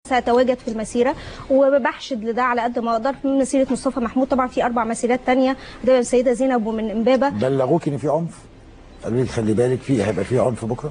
سأتواجد في المسيرة وبحشد لده على قد ما أقدر من مسيرة مصطفى محمود طبعا في أربع مسيرات تانية ده السيدة زينب ومن إمبابة بلغوك ان في عنف قالوا لك خلي بالك في هيبقى في عنف بكره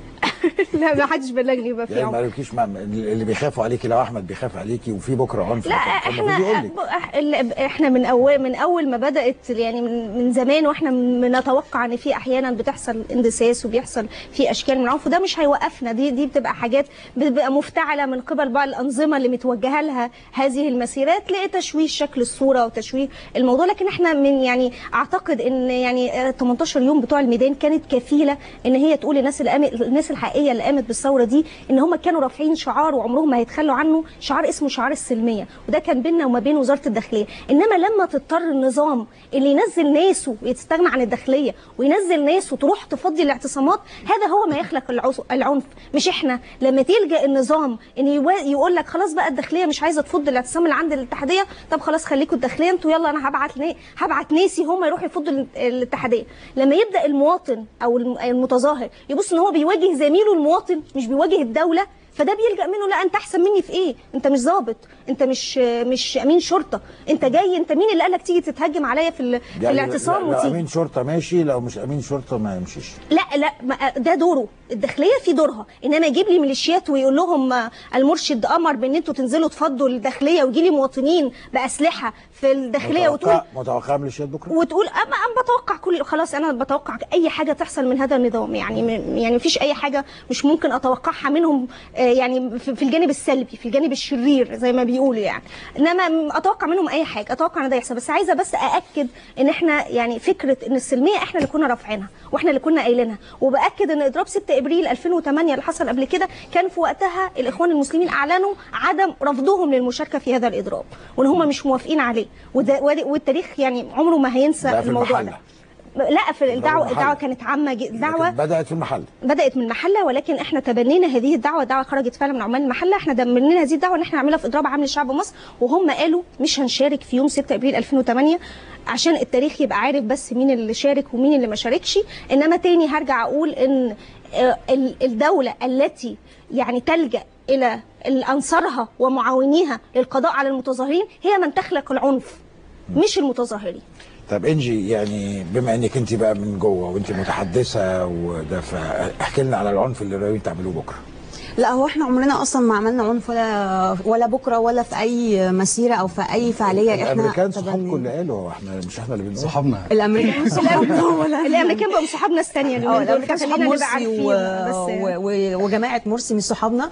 لا ما حدش بلغني يبقى في يعني ما عنف قالوكيش مع اللي بيخافوا عليكي لو احمد بيخاف عليكي وفي بكره عنف لا طب المفروض احنا يقول لك. أح- ال- احنا من اول من اول ما بدات يعني من, من زمان واحنا بنتوقع ان في احيانا بتحصل اندساس وبيحصل في اشكال من العنف وده مش هيوقفنا دي دي بتبقى حاجات بتبقى مفتعله من قبل بعض الانظمه اللي متوجهه لها هذه المسيرات لتشويه شكل الصوره وتشويه الموضوع لكن احنا من يعني اعتقد ان يعني آه، 18 يوم بتوع الميدان كانت كفيله ان هي تقول للناس اللي قامت الناس الحقيقيه اللي قامت بالثوره دي ان هم كانوا رافعين شعار وعمرهم ما هيتخلوا عنه شعار اسمه شعار السلميه وده كان بيننا وما بين وزاره الداخليه انما لما تضطر النظام اللي ينزل ناسه ويستغنى عن الداخليه وينزل ناسه تروح تفضي الاعتصامات هذا هو ما يخلق العص- العنف مش احنا لما تلجا النظام ان يوا- يقول لك خلاص بقى الداخليه مش عايزه تفض الاعتصام اللي عند الاتحاديه طب خلاص خليكم الداخليه انتوا يلا انا هبعت نا- هبعت ناسي هم يروحوا يفضوا ال- الاتحاديه لما يبدا المواطن او الم- المتظاهر يبص ان هو بيواجه زميله المواطن مش بيواجه الدوله فده بيلجا منه لا انت احسن مني في ايه انت مش ظابط انت مش مش امين شرطه انت جاي انت مين اللي قالك تيجي تتهجم عليا في ال- في يعني الاعتصام لو وتيجي امين شرطه ماشي لو مش امين شرطه ما يمشيش لا لا ما- ده دوره الداخليه في دورها انما يجيب لي ميليشيات ويقول لهم آه، المرشد امر بان انتوا تنزلوا تفضوا الداخليه ويجي لي مواطنين باسلحه في الداخليه وتقول متوقع متوقع ميليشيات بكره وتقول اما انا بتوقع كل خلاص انا بتوقع اي حاجه تحصل من هذا النظام يعني م- يعني مفيش اي حاجه مش ممكن اتوقعها منهم آه، يعني في في الجانب السلبي في الجانب الشرير زي ما بيقولوا يعني انما م- اتوقع منهم اي حاجه اتوقع ان ده يحصل بس عايزه بس ااكد ان احنا يعني فكره ان السلميه احنا اللي كنا رافعينها واحنا اللي كنا قايلينها وباكد ان اضراب 6 ابريل 2008 اللي حصل قبل كده كان في وقتها الاخوان المسلمين اعلنوا عدم رفضهم للمشاركه في هذا الاضراب وان هم مش موافقين عليه وده والتاريخ يعني عمره ما هينسى ده في الموضوع المحلة. ده لا في الدعوه المحلة. الدعوه كانت عامه جدا دعوه لكن بدات في المحل بدات من محله ولكن احنا تبنينا هذه الدعوه الدعوه خرجت فعلا من عمال المحله احنا دمرنا هذه الدعوه ان احنا نعملها في اضراب عام لشعب مصر وهم قالوا مش هنشارك في يوم 6 ابريل 2008 عشان التاريخ يبقى عارف بس مين اللي شارك ومين اللي ما شاركش انما تاني هرجع اقول ان آه، ال- الدوله التي يعني تلجا الى انصارها ومعاونيها للقضاء على المتظاهرين هي من تخلق العنف مش المتظاهرين طب انجي يعني بما انك انت بقى من جوه وانت متحدثه وده فاحكي لنا على العنف اللي ناويين تعملوه بكره لا هو احنا عمرنا اصلا ما عملنا عنف ولا ولا بكره ولا في اي مسيره او في اي فعاليه احنا الامريكان تبنينا. صحابكم اللي قالوا هو احنا مش احنا اللي بنقول صحابنا الامريكان صحابنا ولا الامريكان بقوا صحاب ناس ثانيه اه اليومين دول الامريكان صحاب فخلينا نبقى مرسي عارفين و... بس و... و... وجماعه مرسي مش صحابنا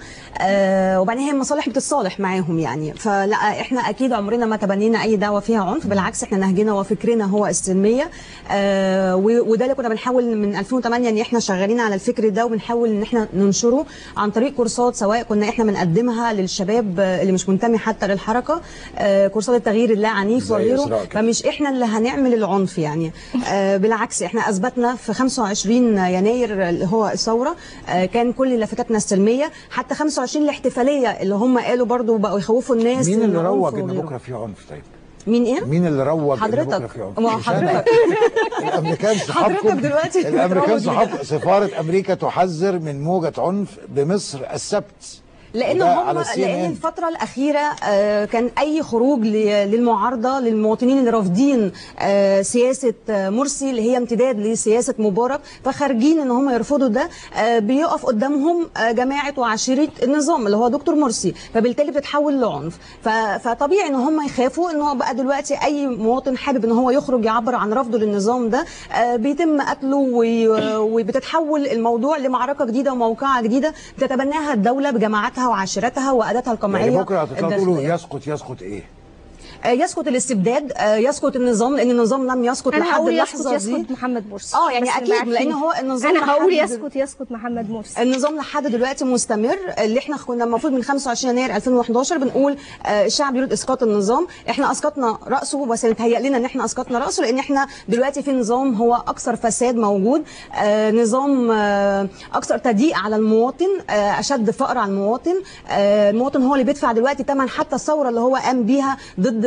آه وبعدين هي المصالح بتتصالح معاهم يعني فلا احنا اكيد عمرنا ما تبنينا اي دعوه فيها عنف بالعكس احنا نهجنا وفكرنا هو السلميه آه و... وده اللي كنا بنحاول من 2008 ان احنا شغالين على الفكر ده وبنحاول ان احنا ننشره عن طريق كورسات سواء كنا احنا بنقدمها للشباب آه، اللي مش منتمي حتى للحركه آه كورسات التغيير اللا عنيف زي وغيره إسراء كده. فمش احنا اللي هنعمل العنف يعني آه بالعكس احنا اثبتنا في 25 يناير اللي هو الثوره آه كان كل لافتاتنا السلميه حتى 25 الاحتفاليه اللي هم قالوا برضو بقوا يخوفوا الناس مين اللي من العنف روج ان وغيره. بكره في عنف طيب مين ايه؟ مين اللي روج ان حضرتك. بكره في عنف ما مش أنا. حضرتك. الامريكان صحابكم حضرتك دلوقتي الامريكان بتروج صحاب سفاره امريكا تحذر من موجه عنف بمصر السبت لان وده هم على CNN. لان الفتره الاخيره آه، كان اي خروج ل- للمعارضه للمواطنين اللي رافضين آه، سياسه آه، مرسي اللي هي امتداد لسياسه مبارك فخارجين ان هم يرفضوا ده آه، بيقف قدامهم آه، جماعه وعشيره النظام اللي هو دكتور مرسي فبالتالي بتتحول لعنف ف- فطبيعي ان هم يخافوا ان هو بقى دلوقتي اي مواطن حابب ان هو يخرج يعبر عن رفضه للنظام ده آه، بيتم قتله وي- وبتتحول الموضوع لمعركه جديده وموقعه جديده بتتبناها الدوله بجماعاتها وعشيرتها واداتها القمعيه يعني بكره هتطلعوا تقولوا الداخلية. يسقط يسقط ايه آه، يسقط الاستبداد آه، يسقط النظام لان النظام لم يسقط انا لحد هقول اللحظه يسكت دي يسكت محمد مرسي اه يعني بس اكيد نبقى لان عارفين. هو النظام انا هقول لحد- يسكت يسكت محمد مرسي النظام لحد دلوقتي مستمر اللي احنا كنا المفروض من 25 يناير 2011 بنقول آه، الشعب يريد اسقاط النظام احنا اسقطنا راسه بس متهيأ لنا ان احنا اسقطنا راسه لان احنا دلوقتي في نظام هو اكثر فساد موجود آه، نظام آه، اكثر تضييق على المواطن آه، اشد فقر على المواطن آه، المواطن هو اللي بيدفع دلوقتي ثمن حتى الثوره اللي هو قام بيها ضد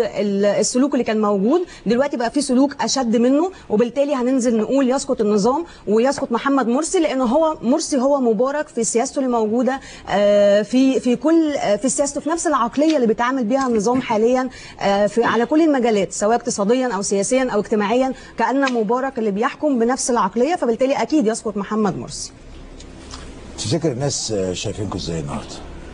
ال- السلوك اللي كان موجود دلوقتي بقى في سلوك اشد منه وبالتالي هننزل نقول يسقط النظام ويسقط محمد مرسي لان هو مرسي هو مبارك في سياسته اللي موجوده آه، في في كل آه، في سياسته في نفس العقليه اللي بيتعامل بيها النظام حاليا آه، في على كل المجالات سواء اقتصاديا او سياسيا او اجتماعيا كان مبارك اللي بيحكم بنفس العقليه فبالتالي اكيد يسقط محمد مرسي تفتكر الناس آه، شايفينكم ازاي النهارده؟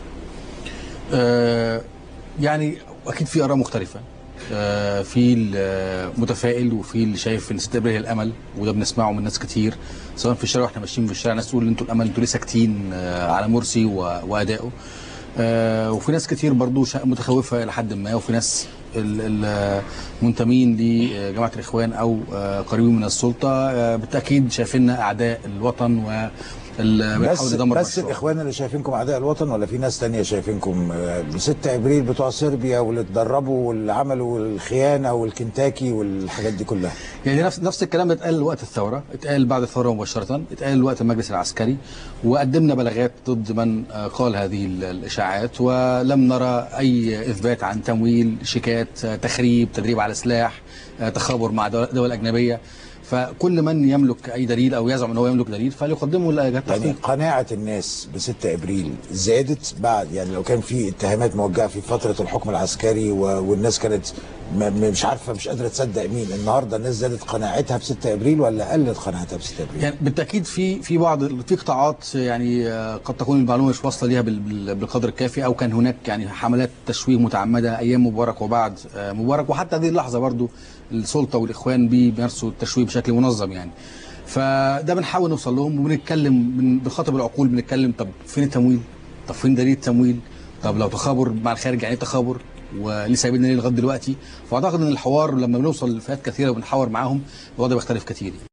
آه، يعني اكيد في اراء مختلفه آه، في المتفائل وفي اللي شايف ان ست ابريل هي الامل وده بنسمعه من ناس كتير سواء في الشارع واحنا ماشيين في الشارع ناس تقول انتوا الامل انتوا ليه ساكتين آه، على مرسي و- وادائه آه، وفي ناس كتير برضو شا- متخوفه الى حد ما وفي ناس ال- ال- منتمين لجماعه الاخوان او آه، قريبين من السلطه آه، بالتاكيد شايفيننا اعداء الوطن و بس ندمر بس مشروع. الاخوان اللي شايفينكم اعداء الوطن ولا في ناس تانية شايفينكم آه، 6 ابريل بتوع صربيا واللي اتدربوا واللي عملوا الخيانه والكنتاكي والحاجات دي كلها يعني نفس نفس الكلام ده اتقال وقت الثوره اتقال بعد الثوره مباشره اتقال وقت المجلس العسكري وقدمنا بلاغات ضد من آه، قال هذه ال- الاشاعات ولم نرى اي اثبات عن تمويل شيكات آه، تخريب تدريب على سلاح آه، تخابر مع دول دول اجنبيه فكل من يملك اي دليل او يزعم ان هو يملك دليل فليقدمه لجهات يعني التحقيق قناعه الناس ب 6 ابريل زادت بعد يعني لو كان في اتهامات موجهه في فتره الحكم العسكري و- والناس كانت م- م- مش عارفه مش قادره تصدق مين النهارده الناس زادت قناعتها ب 6 ابريل ولا قلت قناعتها ب 6 ابريل؟ يعني بالتاكيد في في بعض في قطاعات يعني آه، قد تكون المعلومه مش واصله ليها بال- بال- بالقدر الكافي او كان هناك يعني حملات تشويه متعمده ايام مبارك وبعد آه، مبارك وحتى هذه اللحظه برضو السلطه والاخوان بي- بيمارسوا التشويه بشكل منظم يعني فده بنحاول نوصل لهم وبنتكلم بن- بنخاطب العقول بنتكلم طب فين التمويل؟ طب فين دليل التمويل؟ طب لو تخابر مع الخارج يعني ايه تخابر؟ وليه سايبيننا ليه لغايه دلوقتي؟ فاعتقد ان الحوار لما بنوصل لفئات كثيره وبنحاور معاهم الوضع بيختلف كتير